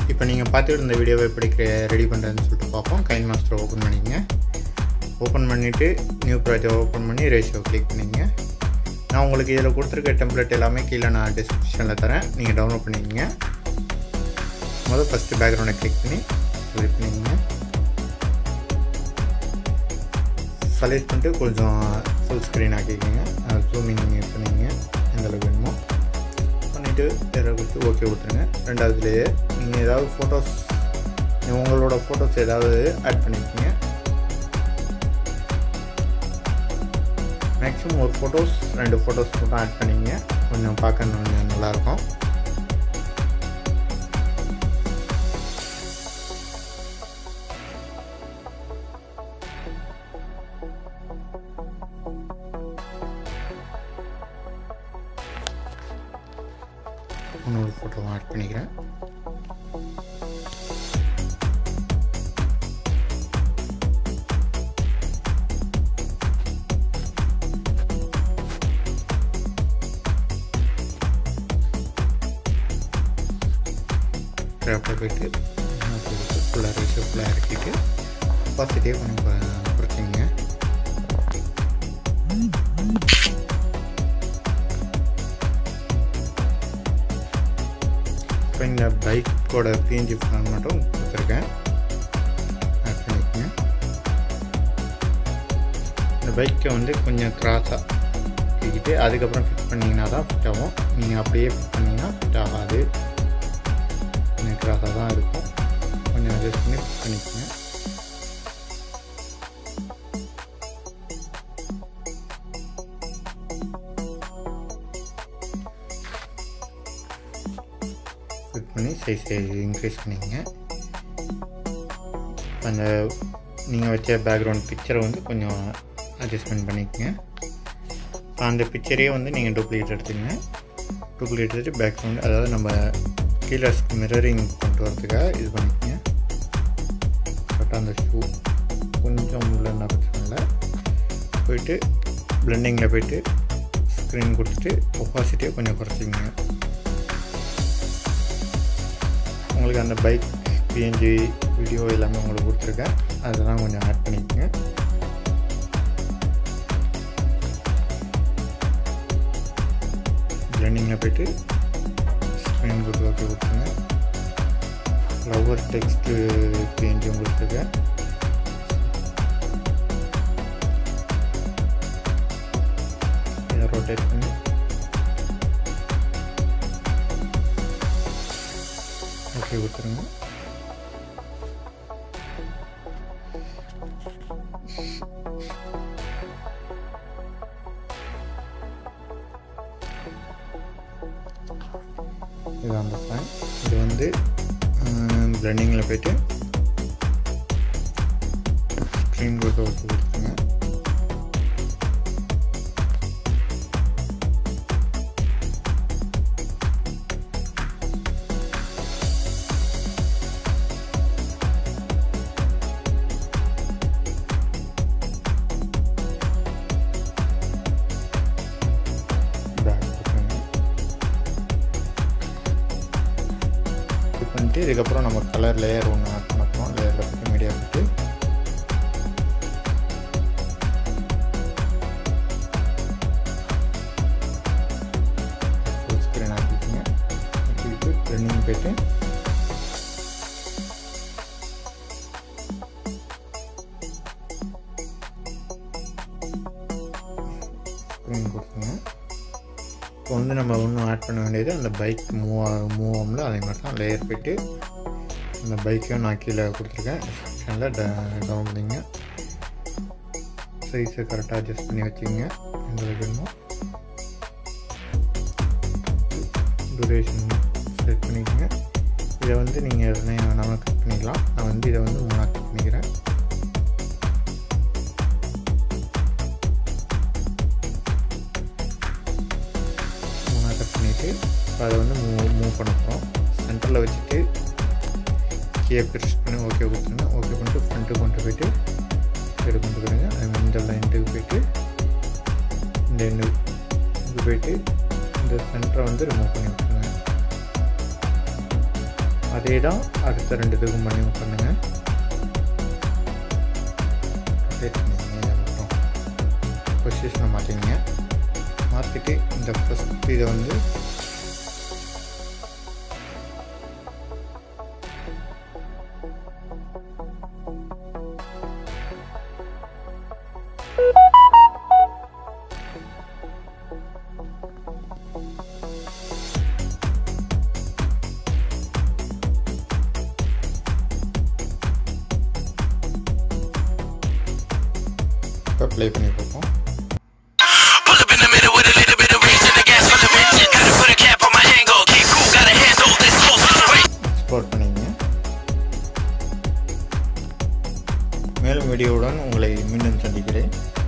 இப்போ நீங்கள் பார்த்துட்டு இருந்த வீடியோவை எப்படி ரெடி பண்ணுறதுன்னு சொல்லிட்டு பார்ப்போம் கைன் மாஸ்டர் ஓப்பன் பண்ணிக்கங்க ஓப்பன் பண்ணிவிட்டு நியூ ப்ராஜெக்ட் ஓப்பன் பண்ணி ரேஷியோ கிளிக் பண்ணிங்க நான் உங்களுக்கு இதில் கொடுத்துருக்க டெம்ப்ளேட் எல்லாமே கீழே நான் டிஸ்கிரிப்ஷனில் தரேன் நீங்கள் டவுன்லோட் பண்ணிக்கங்க முதல் ஃபஸ்ட்டு பேக்ரவுண்டை கிளிக் பண்ணி செலக்ட் பண்ணிக்கங்க செலக்ட் பண்ணிட்டு கொஞ்சம் ஃபுல் ஸ்க்ரீன் ஆக்கிக்கோங்க ஜூமிங் பண்ணிக்கங்க எந்த அளவுக்கு வேணுமோ பண்ணிவிட்டு வேறு கொடுத்து ஓகே கொடுத்துருங்க ரெண்டாவதுலேயே நீங்கள் ஏதாவது ஃபோட்டோஸ் உங்களோட ஃபோட்டோஸ் ஏதாவது ஆட் பண்ணிக்கோங்க மேக்ஸிமம் ஒரு ஃபோட்டோஸ் ரெண்டு ஃபோட்டோஸ் மட்டும் ஆட் பண்ணிங்க கொஞ்சம் பார்க்க கொஞ்சம் நல்லாயிருக்கும் இன்னொரு ஃபோட்டோ ஆட் பண்ணிக்கிறேன் ட்ராப்பில் போயிட்டு ஃபுல்லாக ரேஷியோ ஃபுல்லாக இறக்கிட்டு பாசிட்டிவ் கொஞ்சம் குறைச்சிங்க இப்போ இந்த பைக்கோட பிஎன்ஜி ஃபார்ம் மட்டும் கொடுத்துருக்கேன் ஆட் பண்ணிக்கங்க இந்த பைக்கை வந்து கொஞ்சம் கிராஸாக தூக்கிட்டு அதுக்கப்புறம் ஃபிட் பண்ணிங்கன்னா தான் ஃபிட் ஆகும் நீங்கள் அப்படியே ஃபிட் பண்ணிங்கன்னா ஃபிட் ஆகாது கொஞ்சம் கிராஸாக தான் இருக்கும் கொஞ்சம் அட்ஜஸ்ட் பண்ணி ஃபிட் பண்ணிக்கங்க ஃபிட் பண்ணி சைஸ் இன்க்ரீஸ் பண்ணிக்கங்க அந்த நீங்கள் வச்ச பேக்ரவுண்ட் பிக்சரை வந்து கொஞ்சம் அட்ஜஸ்ட்மெண்ட் பண்ணிக்கங்க அந்த பிக்சரையே வந்து நீங்கள் டூப்ளிகேட் எடுத்துக்கங்க டூப்ளிகேட் எடுத்துட்டு பேக்ரவுண்ட் அதாவது நம்ம கீழே மிரரிங் கொண்டு வரதுக்காக இது பண்ணிக்கங்க கரெக்டாக அந்த ஷூ கொஞ்சம் உள்ள என்ன பிரச்சனை இல்லை போயிட்டு பிளெண்டிங்கில் போயிட்டு ஸ்க்ரீன் கொடுத்துட்டு ஒப்பாசிட்டியை கொஞ்சம் குறைச்சிங்க உங்களுக்கு அந்த பைக் பிஎன்ஜி வீடியோ எல்லாமே உங்களுக்கு கொடுத்துருக்கேன் அதெல்லாம் கொஞ்சம் ஆட் பண்ணிக்கோங்க பிளெண்டிங்கில் போயிட்டு ஸ்க்ரீன் கொடுத்து ஓகே கொடுத்துருங்க லவர் டெக்ஸ்ட்டு பிஎன்ஜியும் கொடுத்துருக்கேன் இதை ரொட்டேட் பண்ணி ஓகே கொடுத்துருங்க இது அந்த ஃபேன் இது வந்து பிளெண்டிங்கில் போயிட்டு ஸ்க்ரீன் கொடுத்து ஓகே கொடுத்துருங்க பேக் கொடுத்துருங்க இது பண்ணிட்டு இதுக்கப்புறம் நம்ம கலர் லேயர் ஒன்று ஆட் பண்ண போகிறோம் லேயரில் போய்ட்டு மீடியா போட்டு ஃபுல் ஸ்க்ரீன் ஆக்கிக்கிங்க ஆக்கிட்டு ட்ரெண்டிங் போயிட்டு ஸ்க்ரீன் கொடுத்துங்க இப்போ வந்து நம்ம ஒன்றும் ஆட் பண்ண வேண்டியது அந்த பைக் மூவ் மூவ் ஆகும்ல அதே மாதிரி தான் லேயர் போயிட்டு அந்த பைக்கையும் நான் கீழே கொடுத்துருக்கேன் டிஸ்கிரிப்ஷனில் டவுன் பண்ணிங்க சைஸை கரெக்டாக அட்ஜஸ்ட் பண்ணி வச்சுக்கோங்க எந்த வேணுமோ டூரேஷன் செட் பண்ணிக்கோங்க இதை வந்து நீங்கள் எதனா வேணாலும் கட் பண்ணிக்கலாம் நான் வந்து இதை வந்து மூணாக கட் பண்ணிக்கிறேன் மூணாக கட் பண்ணிவிட்டு இப்போ அதை வந்து மூவ் மூவ் பண்ண போகிறோம் சென்டரில் வச்சுட்டு கீழே ப்ரெஸ் பண்ணி ஓகே கொடுத்துருங்க ஓகே பண்ணிட்டு ஃப்ரண்ட்டு கொண்டு போயிட்டு சைடு கொண்டு போயிடுங்க இந்த லைன்ட்டுக்கு போயிட்டு இந்த எண்டு இது போயிட்டு இந்த சென்டரை வந்து ரிமூவ் பண்ணி விட்டுருங்க அதே தான் அடுத்த ரெண்டு இதுக்கும் பண்ணி பண்ணுங்கள் ரொட்டேட் பண்ணிக்கோங்க இதை மட்டும் பொசிஷனை மாற்றிங்க மாற்றிட்டு இந்த ஃபஸ்ட் இதை வந்து இப்போ ப்ளே பண்ணி பார்ப்போம் Pull up in the middle with a little bit of range and the gas for the engine. Gotta put a cap on my angle. Keep cool, gotta handle this whole situation. Export பண்ணிங்க மேலும் வீடியோவுடன் உங்களை மீண்டும் சந்திக்கிறேன்